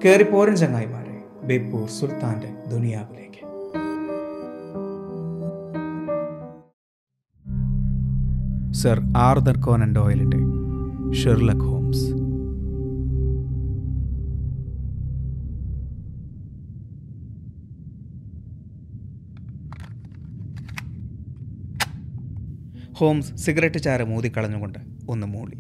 കയറിപ്പോരൻ ചങ്ങായിമാരെ ബേപ്പൂർ സുൽത്താന്റെ ദുനിയാവിലേക്ക് സർ ആർദർ കോനൻ ഡോയലിന്റെ ഷെർലക് ഹോംസ് ഹോംസ് സിഗരറ്റ് ചാര മൂതിക്കളഞ്ഞുകൊണ്ട് ഒന്ന് മൂളി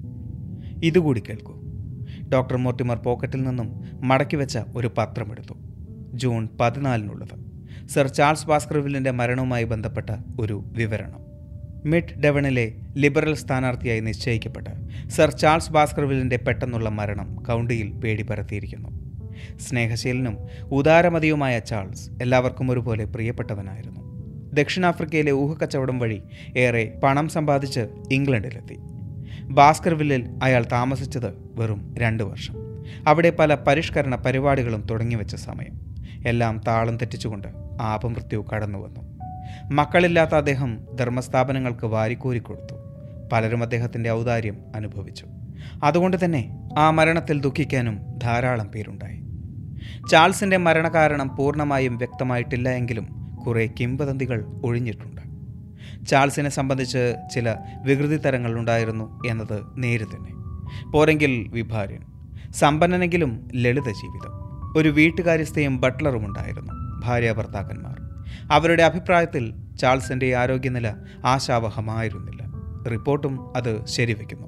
ഇതുകൂടി കേൾക്കൂ ഡോക്ടർ മോർട്ടിമർ പോക്കറ്റിൽ നിന്നും മടക്കി വെച്ച ഒരു പത്രമെടുത്തു ജൂൺ പതിനാലിനുള്ളത് സർ ചാൾസ് ബാസ്കർവില്ലിൻ്റെ മരണവുമായി ബന്ധപ്പെട്ട ഒരു വിവരണം മിഡ് ഡെവണിലെ ലിബറൽ സ്ഥാനാർത്ഥിയായി നിശ്ചയിക്കപ്പെട്ട സർ ചാൾസ് ബാസ്കർവില്ലിൻ്റെ പെട്ടെന്നുള്ള മരണം കൗണ്ടിയിൽ പേടി പരത്തിയിരിക്കുന്നു സ്നേഹശീലനും ഉദാരമതിയുമായ ചാൾസ് എല്ലാവർക്കും ഒരുപോലെ പ്രിയപ്പെട്ടവനായിരുന്നു ദക്ഷിണാഫ്രിക്കയിലെ ഊഹക്കച്ചവടം വഴി ഏറെ പണം സമ്പാദിച്ച് ഇംഗ്ലണ്ടിലെത്തി ഭാസ്കർവില്ലിൽ അയാൾ താമസിച്ചത് വെറും രണ്ട് വർഷം അവിടെ പല പരിഷ്കരണ പരിപാടികളും തുടങ്ങിവെച്ച സമയം എല്ലാം താളം തെറ്റിച്ചുകൊണ്ട് ആപമൃത്യു കടന്നു വന്നു മക്കളില്ലാത്ത അദ്ദേഹം ധർമ്മസ്ഥാപനങ്ങൾക്ക് വാരിക്കോരി കൊടുത്തു പലരും അദ്ദേഹത്തിൻ്റെ ഔദാര്യം അനുഭവിച്ചു അതുകൊണ്ട് തന്നെ ആ മരണത്തിൽ ദുഃഖിക്കാനും ധാരാളം പേരുണ്ടായി ചാൾസിൻ്റെ മരണകാരണം പൂർണ്ണമായും വ്യക്തമായിട്ടില്ല എങ്കിലും കുറേ കിംവദന്തികൾ ഒഴിഞ്ഞിട്ടുണ്ട് ചാൾസിനെ സംബന്ധിച്ച് ചില വികൃതി തരങ്ങളുണ്ടായിരുന്നു എന്നത് നേര് തന്നെ പോരെങ്കിൽ വിഭാര്യൻ സമ്പന്നനെങ്കിലും ലളിത ജീവിതം ഒരു വീട്ടുകാര്യസ്ഥയും ബട്ട്ലറും ഉണ്ടായിരുന്നു ഭാര്യ ഭർത്താക്കന്മാർ അവരുടെ അഭിപ്രായത്തിൽ ചാൾസിൻ്റെ ആരോഗ്യനില ആശാവഹമായിരുന്നില്ല റിപ്പോർട്ടും അത് ശരിവെക്കുന്നു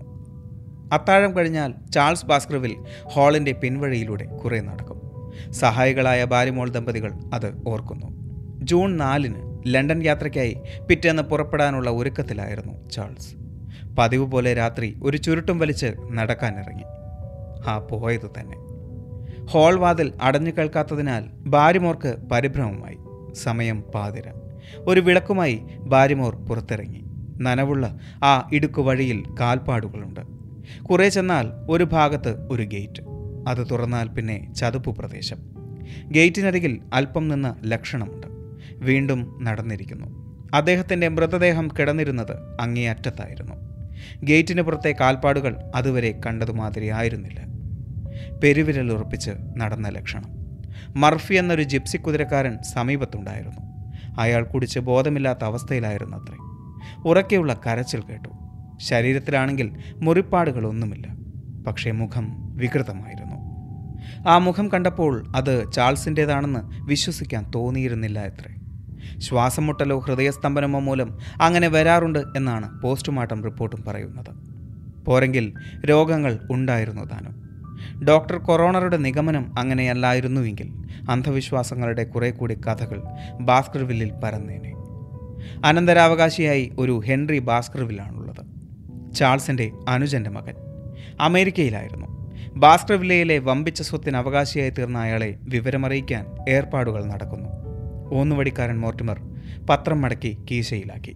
അത്താഴം കഴിഞ്ഞാൽ ചാൾസ് ബാസ്കർവിൽ ഹാളിൻ്റെ പിൻവഴിയിലൂടെ കുറെ നടക്കും സഹായികളായ ബാരിമോൾ ദമ്പതികൾ അത് ഓർക്കുന്നു ജൂൺ നാലിന് ലണ്ടൻ യാത്രയ്ക്കായി പിറ്റേന്ന് പുറപ്പെടാനുള്ള ഒരുക്കത്തിലായിരുന്നു ചാൾസ് പതിവ് പോലെ രാത്രി ഒരു ചുരുട്ടും വലിച്ച് നടക്കാനിറങ്ങി ആ പോയത് തന്നെ ഹാൾ വാതിൽ അടഞ്ഞു കേൾക്കാത്തതിനാൽ ബാരിമോർക്ക് പരിഭ്രമമായി സമയം പാതിര ഒരു വിളക്കുമായി ബാരിമോർ പുറത്തിറങ്ങി നനവുള്ള ആ ഇടുക്കു വഴിയിൽ കാൽപ്പാടുകളുണ്ട് കുറേ ചെന്നാൽ ഒരു ഭാഗത്ത് ഒരു ഗേറ്റ് അത് തുറന്നാൽ പിന്നെ ചതുപ്പു പ്രദേശം ഗേറ്റിനരികിൽ അല്പം നിന്ന ലക്ഷണമുണ്ട് വീണ്ടും നടന്നിരിക്കുന്നു അദ്ദേഹത്തിൻ്റെ മൃതദേഹം കിടന്നിരുന്നത് അങ്ങേയറ്റത്തായിരുന്നു ഗേറ്റിന് പുറത്തെ കാൽപ്പാടുകൾ അതുവരെ കണ്ടതുമാതിരി ആയിരുന്നില്ല പെരുവിരൽ ഉറപ്പിച്ച് നടന്ന ലക്ഷണം മർഫി എന്നൊരു ജിപ്സി കുതിരക്കാരൻ സമീപത്തുണ്ടായിരുന്നു അയാൾ കുടിച്ച് ബോധമില്ലാത്ത അവസ്ഥയിലായിരുന്നു അത്രേ ഉറക്കെയുള്ള കരച്ചിൽ കേട്ടു ശരീരത്തിലാണെങ്കിൽ മുറിപ്പാടുകളൊന്നുമില്ല പക്ഷേ മുഖം വികൃതമായിരുന്നു ആ മുഖം കണ്ടപ്പോൾ അത് ചാൾസിൻ്റേതാണെന്ന് വിശ്വസിക്കാൻ തോന്നിയിരുന്നില്ല എത്രേ ശ്വാസം മുട്ടലോ ഹൃദയസ്തംഭനമോ മൂലം അങ്ങനെ വരാറുണ്ട് എന്നാണ് പോസ്റ്റ്മോർട്ടം റിപ്പോർട്ടും പറയുന്നത് പോരെങ്കിൽ രോഗങ്ങൾ ഉണ്ടായിരുന്നു താനും ഡോക്ടർ കൊറോണറുടെ നിഗമനം അങ്ങനെയല്ലായിരുന്നുവെങ്കിൽ അന്ധവിശ്വാസങ്ങളുടെ കുറെ കൂടി കഥകൾ ഭാസ്കർവില്ലിൽ പരന്നേനെ അനന്തരാവകാശിയായി ഒരു ഹെൻറി ഭാസ്കർവില്ലാണുള്ളത് ചാൾസിൻ്റെ അനുജൻ്റെ മകൻ അമേരിക്കയിലായിരുന്നു ഭാസ്കർവില്ലയിലെ വമ്പിച്ച സ്വത്തിന് അവകാശിയായി തീർന്ന അയാളെ വിവരമറിയിക്കാൻ ഏർപ്പാടുകൾ നടക്കുന്നു ഊന്നുവടിക്കാരൻ മോർട്ടിമർ പത്രം മടക്കി കീശയിലാക്കി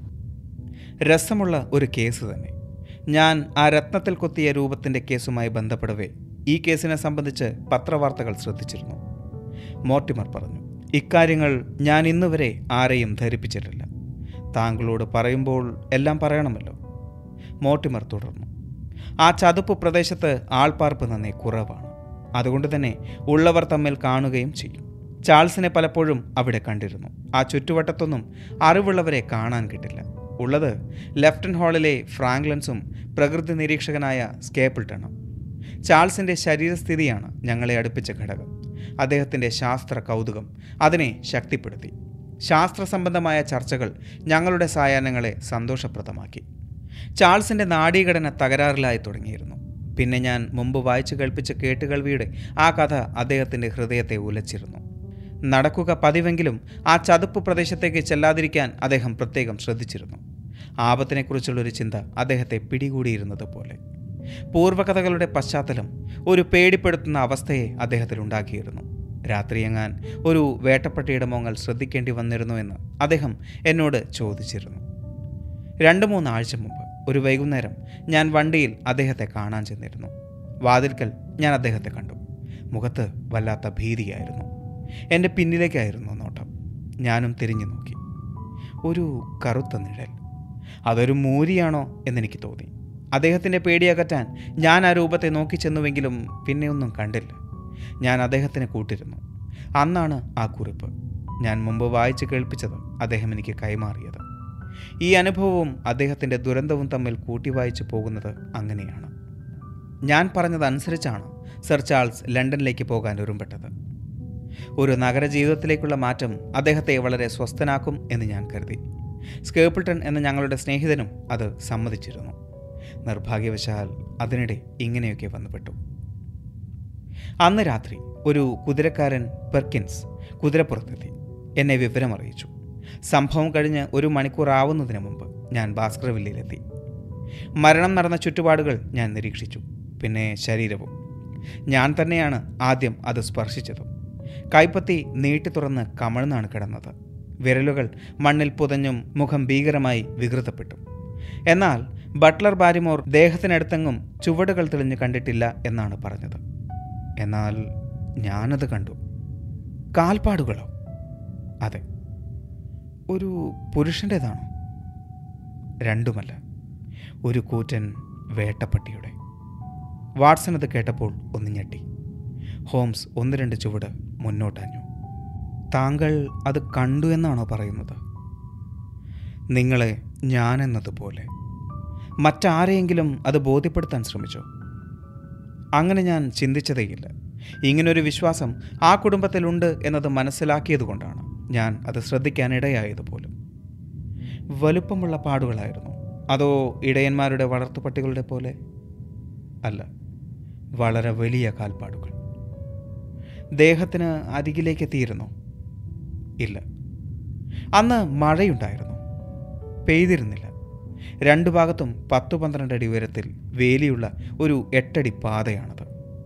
രസമുള്ള ഒരു കേസ് തന്നെ ഞാൻ ആ രത്നത്തിൽ കൊത്തിയ രൂപത്തിൻ്റെ കേസുമായി ബന്ധപ്പെടവേ ഈ കേസിനെ സംബന്ധിച്ച് പത്രവാർത്തകൾ ശ്രദ്ധിച്ചിരുന്നു മോർട്ടിമർ പറഞ്ഞു ഇക്കാര്യങ്ങൾ ഞാൻ ഇന്നുവരെ ആരെയും ധരിപ്പിച്ചിട്ടില്ല താങ്കളോട് പറയുമ്പോൾ എല്ലാം പറയണമല്ലോ മോർട്ടിമർ തുടർന്നു ആ ചതുപ്പ് പ്രദേശത്ത് ആൾപ്പാർപ്പ് നന്നേ കുറവാണ് അതുകൊണ്ട് തന്നെ ഉള്ളവർ തമ്മിൽ കാണുകയും ചെയ്യും ചാൾസിനെ പലപ്പോഴും അവിടെ കണ്ടിരുന്നു ആ ചുറ്റുവട്ടത്തൊന്നും അറിവുള്ളവരെ കാണാൻ കിട്ടില്ല ഉള്ളത് ലെഫ്റ്റൻ ഹാളിലെ ഫ്രാങ്ക്ലൻസും പ്രകൃതി നിരീക്ഷകനായ സ്കേപ്പിൾട്ടണും ചാൾസിൻ്റെ ശരീരസ്ഥിതിയാണ് ഞങ്ങളെ അടുപ്പിച്ച ഘടകം അദ്ദേഹത്തിൻ്റെ ശാസ്ത്ര കൗതുകം അതിനെ ശക്തിപ്പെടുത്തി ശാസ്ത്ര സംബന്ധമായ ചർച്ചകൾ ഞങ്ങളുടെ സായാഹ്നങ്ങളെ സന്തോഷപ്രദമാക്കി ചാൾസിൻ്റെ നാഡീഘടന തകരാറിലായി തുടങ്ങിയിരുന്നു പിന്നെ ഞാൻ മുമ്പ് വായിച്ചു കേൾപ്പിച്ച കേട്ടുകേൾവിയുടെ ആ കഥ അദ്ദേഹത്തിൻ്റെ ഹൃദയത്തെ ഉലച്ചിരുന്നു നടക്കുക പതിവെങ്കിലും ആ ചതുപ്പ് പ്രദേശത്തേക്ക് ചെല്ലാതിരിക്കാൻ അദ്ദേഹം പ്രത്യേകം ശ്രദ്ധിച്ചിരുന്നു ആപത്തിനെക്കുറിച്ചുള്ളൊരു ചിന്ത അദ്ദേഹത്തെ പിടികൂടിയിരുന്നത് പോലെ പൂർവ്വകഥകളുടെ പശ്ചാത്തലം ഒരു പേടിപ്പെടുത്തുന്ന അവസ്ഥയെ അദ്ദേഹത്തിൽ ഉണ്ടാക്കിയിരുന്നു രാത്രിയെങ്ങാൻ ഒരു വേട്ടപ്പട്ടിയുടെ മോങ്ങൽ ശ്രദ്ധിക്കേണ്ടി വന്നിരുന്നു എന്ന് അദ്ദേഹം എന്നോട് ചോദിച്ചിരുന്നു രണ്ട് മൂന്ന് ആഴ്ച മുമ്പ് ഒരു വൈകുന്നേരം ഞാൻ വണ്ടിയിൽ അദ്ദേഹത്തെ കാണാൻ ചെന്നിരുന്നു വാതിൽക്കൽ ഞാൻ അദ്ദേഹത്തെ കണ്ടു മുഖത്ത് വല്ലാത്ത ഭീതിയായിരുന്നു എൻ്റെ പിന്നിലേക്കായിരുന്നു നോട്ടം ഞാനും തിരിഞ്ഞു നോക്കി ഒരു കറുത്ത നിഴൽ അതൊരു മൂരിയാണോ എന്നെനിക്ക് തോന്നി അദ്ദേഹത്തിൻ്റെ പേടിയകറ്റാൻ ഞാൻ ആ രൂപത്തെ നോക്കി ചെന്നുവെങ്കിലും പിന്നെ ഒന്നും കണ്ടില്ല ഞാൻ അദ്ദേഹത്തിന് കൂട്ടിരുന്നു അന്നാണ് ആ കുറിപ്പ് ഞാൻ മുമ്പ് വായിച്ച് കേൾപ്പിച്ചത് അദ്ദേഹം എനിക്ക് കൈമാറിയത് ഈ അനുഭവവും അദ്ദേഹത്തിൻ്റെ ദുരന്തവും തമ്മിൽ കൂട്ടി വായിച്ചു പോകുന്നത് അങ്ങനെയാണ് ഞാൻ പറഞ്ഞതനുസരിച്ചാണ് സർ ചാൾസ് ലണ്ടനിലേക്ക് പോകാൻ ഒരുമ്പെട്ടത് ഒരു നഗര ജീവിതത്തിലേക്കുള്ള മാറ്റം അദ്ദേഹത്തെ വളരെ സ്വസ്ഥനാക്കും എന്ന് ഞാൻ കരുതി സ്കേപ്പിൾട്ടൺ എന്ന ഞങ്ങളുടെ സ്നേഹിതനും അത് സമ്മതിച്ചിരുന്നു നിർഭാഗ്യവശാൽ അതിനിടെ ഇങ്ങനെയൊക്കെ വന്നുപെട്ടു അന്ന് രാത്രി ഒരു കുതിരക്കാരൻ പെർക്കിൻസ് കുതിരപ്പുറത്തെത്തി എന്നെ വിവരം അറിയിച്ചു സംഭവം കഴിഞ്ഞ് ഒരു മണിക്കൂർ ആവുന്നതിന് മുമ്പ് ഞാൻ ഭാസ്കരവില്ലയിലെത്തി മരണം നടന്ന ചുറ്റുപാടുകൾ ഞാൻ നിരീക്ഷിച്ചു പിന്നെ ശരീരവും ഞാൻ തന്നെയാണ് ആദ്യം അത് സ്പർശിച്ചതും കൈപ്പത്തി നീട്ടി തുറന്ന് കമഴ്ന്നാണ് കിടന്നത് വിരലുകൾ മണ്ണിൽ പുതഞ്ഞും മുഖം ഭീകരമായി വികൃതപ്പെട്ടു എന്നാൽ ബട്ട്ലർ ബാരിമോർ ദേഹത്തിനടുത്തെങ്ങും ചുവടുകൾ തെളിഞ്ഞ് കണ്ടിട്ടില്ല എന്നാണ് പറഞ്ഞത് എന്നാൽ ഞാനത് കണ്ടു കാൽപ്പാടുകളോ അതെ ഒരു പുരുഷൻ്റേതാണോ രണ്ടുമല്ല ഒരു കൂറ്റൻ വേട്ടപ്പട്ടിയുടെ വാട്സൺ അത് കേട്ടപ്പോൾ ഒന്ന് ഞെട്ടി ഹോംസ് ഒന്ന് രണ്ട് ചുവട് മുന്നോട്ടാഞ്ഞു താങ്കൾ അത് കണ്ടു എന്നാണോ പറയുന്നത് നിങ്ങളെ ഞാനെന്നതുപോലെ മറ്റാരെയെങ്കിലും അത് ബോധ്യപ്പെടുത്താൻ ശ്രമിച്ചോ അങ്ങനെ ഞാൻ ചിന്തിച്ചതേയില്ല ഇങ്ങനൊരു വിശ്വാസം ആ കുടുംബത്തിലുണ്ട് എന്നത് മനസ്സിലാക്കിയതുകൊണ്ടാണ് ഞാൻ അത് ശ്രദ്ധിക്കാനിടയായത് പോലും വലുപ്പമുള്ള പാടുകളായിരുന്നു അതോ ഇടയന്മാരുടെ വളർത്തുപട്ടികളുടെ പോലെ അല്ല വളരെ വലിയ കാൽപ്പാടുകൾ ദേഹത്തിന് അരികിലേക്ക് എത്തിയിരുന്നോ ഇല്ല അന്ന് മഴയുണ്ടായിരുന്നു പെയ്തിരുന്നില്ല രണ്ടു ഭാഗത്തും പത്തു പന്ത്രണ്ട് അടി ഉയരത്തിൽ വേലിയുള്ള ഒരു എട്ടടി പാതയാണത്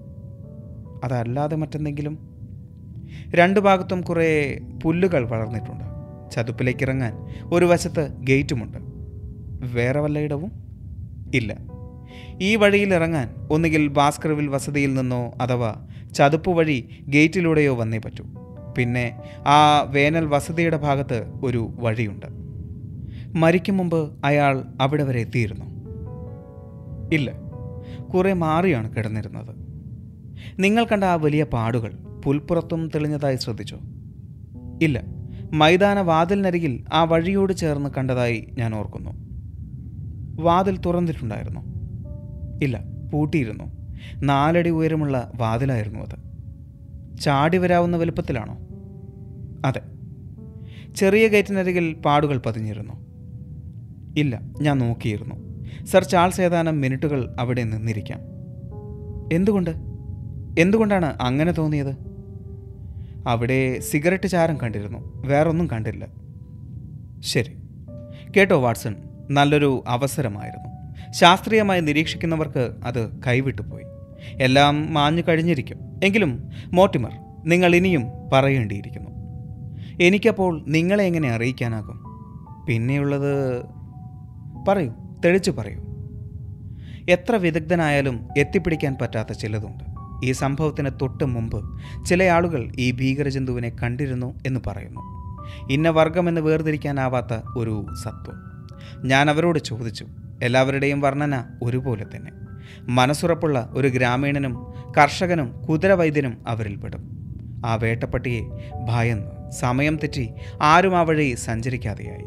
അതല്ലാതെ മറ്റെന്തെങ്കിലും രണ്ടു ഭാഗത്തും കുറേ പുല്ലുകൾ വളർന്നിട്ടുണ്ട് ചതുപ്പിലേക്ക് ഇറങ്ങാൻ ഒരു വശത്ത് ഗേറ്റുമുണ്ട് വേറെ വല്ലയിടവും ഇല്ല ഈ വഴിയിൽ ഇറങ്ങാൻ ഒന്നുകിൽ ഭാസ്കർവിൽ വസതിയിൽ നിന്നോ അഥവാ ചതുപ്പ് വഴി ഗേറ്റിലൂടെയോ വന്നേ പറ്റൂ പിന്നെ ആ വേനൽ വസതിയുടെ ഭാഗത്ത് ഒരു വഴിയുണ്ട് മരിക്കും മുമ്പ് അയാൾ അവിടെ വരെ എത്തിയിരുന്നു ഇല്ല കുറെ മാറിയാണ് കിടന്നിരുന്നത് നിങ്ങൾ കണ്ട ആ വലിയ പാടുകൾ പുൽപ്പുറത്തും തെളിഞ്ഞതായി ശ്രദ്ധിച്ചോ ഇല്ല മൈതാന വാതിലിനരികിൽ ആ വഴിയോട് ചേർന്ന് കണ്ടതായി ഞാൻ ഓർക്കുന്നു വാതിൽ തുറന്നിട്ടുണ്ടായിരുന്നു ഇല്ല പൂട്ടിയിരുന്നു നാലടി ഉയരമുള്ള വാതിലായിരുന്നു അത് ചാടി വരാവുന്ന വലുപ്പത്തിലാണോ അതെ ചെറിയ ഗേറ്റിനരികിൽ പാടുകൾ പതിഞ്ഞിരുന്നു ഇല്ല ഞാൻ നോക്കിയിരുന്നു സർ ചാൾസ് ഏതാനും മിനിറ്റുകൾ അവിടെ നിന്നിരിക്കാം എന്തുകൊണ്ട് എന്തുകൊണ്ടാണ് അങ്ങനെ തോന്നിയത് അവിടെ സിഗരറ്റ് ചാരം കണ്ടിരുന്നു വേറൊന്നും കണ്ടില്ല ശരി കേട്ടോ വാട്സൺ നല്ലൊരു അവസരമായിരുന്നു ശാസ്ത്രീയമായി നിരീക്ഷിക്കുന്നവർക്ക് അത് കൈവിട്ടുപോയി എല്ലാം മാഞ്ഞു കഴിഞ്ഞിരിക്കും എങ്കിലും മോട്ടിമർ നിങ്ങൾ ഇനിയും പറയേണ്ടിയിരിക്കുന്നു എനിക്കപ്പോൾ നിങ്ങളെ എങ്ങനെ അറിയിക്കാനാകും പിന്നെയുള്ളത് പറയൂ തെളിച്ചു പറയൂ എത്ര വിദഗ്ധനായാലും എത്തിപ്പിടിക്കാൻ പറ്റാത്ത ചിലതുണ്ട് ഈ സംഭവത്തിന് തൊട്ട് മുമ്പ് ചില ആളുകൾ ഈ ഭീകരജന്തുവിനെ കണ്ടിരുന്നു എന്ന് പറയുന്നു ഇന്ന വർഗമെന്ന് വേർതിരിക്കാനാവാത്ത ഒരു സത്വം ഞാൻ അവരോട് ചോദിച്ചു എല്ലാവരുടെയും വർണ്ണന ഒരുപോലെ തന്നെ മനസ്സുറപ്പുള്ള ഒരു ഗ്രാമീണനും കർഷകനും കുതിരവൈദ്യനും അവരിൽപ്പെടും ആ വേട്ടപ്പട്ടിയെ ഭയന്ന് സമയം തെറ്റി ആരും ആ വഴി സഞ്ചരിക്കാതെയായി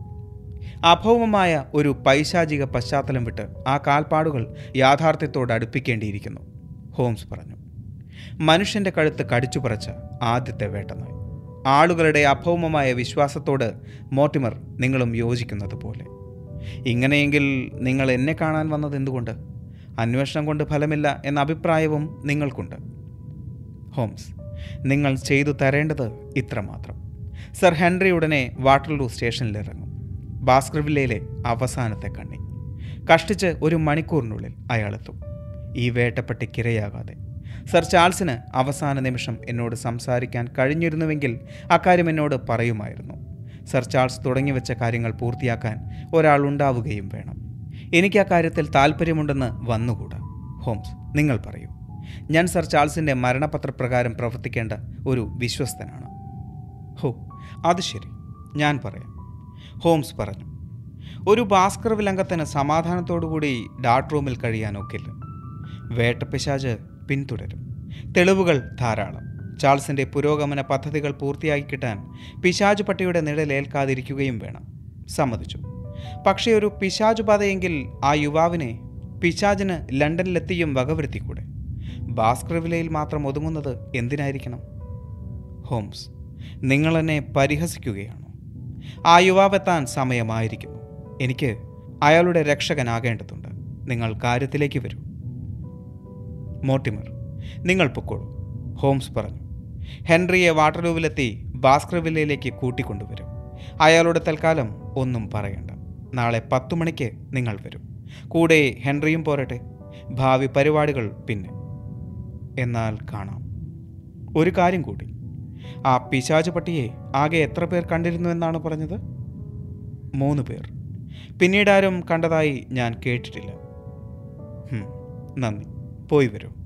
അഭൗമമായ ഒരു പൈശാചിക പശ്ചാത്തലം വിട്ട് ആ കാൽപ്പാടുകൾ യാഥാർത്ഥ്യത്തോട് അടുപ്പിക്കേണ്ടിയിരിക്കുന്നു ഹോംസ് പറഞ്ഞു മനുഷ്യൻ്റെ കഴുത്ത് കടിച്ചു പറിച്ച ആദ്യത്തെ വേട്ടനായി ആളുകളുടെ അഭൗമമായ വിശ്വാസത്തോട് മോട്ടിമർ നിങ്ങളും യോജിക്കുന്നത് പോലെ ഇങ്ങനെയെങ്കിൽ നിങ്ങൾ എന്നെ കാണാൻ വന്നത് എന്തുകൊണ്ട് അന്വേഷണം കൊണ്ട് ഫലമില്ല എന്ന അഭിപ്രായവും നിങ്ങൾക്കുണ്ട് ഹോംസ് നിങ്ങൾ ചെയ്തു തരേണ്ടത് ഇത്രമാത്രം സർ ഹെൻറി ഉടനെ വാട്ടർലൂ സ്റ്റേഷനിലിറങ്ങും ഭാസ്കർവില്ലയിലെ അവസാനത്തെ കണ്ണി കഷ്ടിച്ച് ഒരു മണിക്കൂറിനുള്ളിൽ അയാളെത്തും ഈ വേട്ടപ്പെട്ടിക്കിരയാകാതെ സർ ചാൾസിന് അവസാന നിമിഷം എന്നോട് സംസാരിക്കാൻ കഴിഞ്ഞിരുന്നുവെങ്കിൽ അക്കാര്യം എന്നോട് പറയുമായിരുന്നു സർ ചാൾസ് തുടങ്ങിവെച്ച കാര്യങ്ങൾ പൂർത്തിയാക്കാൻ ഒരാൾ ഉണ്ടാവുകയും വേണം എനിക്ക് ആ കാര്യത്തിൽ താല്പര്യമുണ്ടെന്ന് വന്നുകൂടാ ഹോംസ് നിങ്ങൾ പറയൂ ഞാൻ സർ ചാൾസിൻ്റെ മരണപത്രപ്രകാരം പ്രവർത്തിക്കേണ്ട ഒരു വിശ്വസ്തനാണ് ഹോ അത് ശരി ഞാൻ പറയാം ഹോംസ് പറഞ്ഞു ഒരു ഭാസ്കർ വിലംഗത്തിന് സമാധാനത്തോടുകൂടി ഡാർട്ട് റൂമിൽ കഴിയാനൊക്കില്ല വേട്ടപ്പിശാജ് പിന്തുടരും തെളിവുകൾ ധാരാളം ചാൾസിൻ്റെ പുരോഗമന പദ്ധതികൾ പൂർത്തിയാക്കി കിട്ടാൻ പിശാജ് പട്ടിയുടെ നിഴലേൽക്കാതിരിക്കുകയും വേണം സമ്മതിച്ചു പക്ഷേ ഒരു പിശാജ് പാതയെങ്കിൽ ആ യുവാവിനെ പിശാജിന് ലണ്ടനിലെത്തിയും വകവരുത്തിക്കൂടെ ഭാസ്കർവിലയിൽ മാത്രം ഒതുങ്ങുന്നത് എന്തിനായിരിക്കണം ഹോംസ് നിങ്ങൾ എന്നെ പരിഹസിക്കുകയാണോ ആ യുവാവെത്താൻ സമയമായിരിക്കുന്നു എനിക്ക് അയാളുടെ രക്ഷകനാകേണ്ടതുണ്ട് നിങ്ങൾ കാര്യത്തിലേക്ക് വരൂ മോട്ടിമർ നിങ്ങൾ പൊക്കോളൂ ഹോംസ് പറഞ്ഞു ഹെൻറിയെ വാട്ടർലൂവിലെത്തി ഭാസ്കർവില്ലയിലേക്ക് കൂട്ടിക്കൊണ്ടുവരും അയാളുടെ തൽക്കാലം ഒന്നും പറയണ്ട നാളെ പത്തു മണിക്ക് നിങ്ങൾ വരും കൂടെ ഹെൻറിയും പോരട്ടെ ഭാവി പരിപാടികൾ പിന്നെ എന്നാൽ കാണാം ഒരു കാര്യം കൂടി ആ പിശാച് പട്ടിയെ ആകെ എത്ര പേർ കണ്ടിരുന്നു എന്നാണ് പറഞ്ഞത് മൂന്ന് പേർ പിന്നീട് ആരും കണ്ടതായി ഞാൻ കേട്ടിട്ടില്ല ഹും, നന്ദി പോയി വരൂ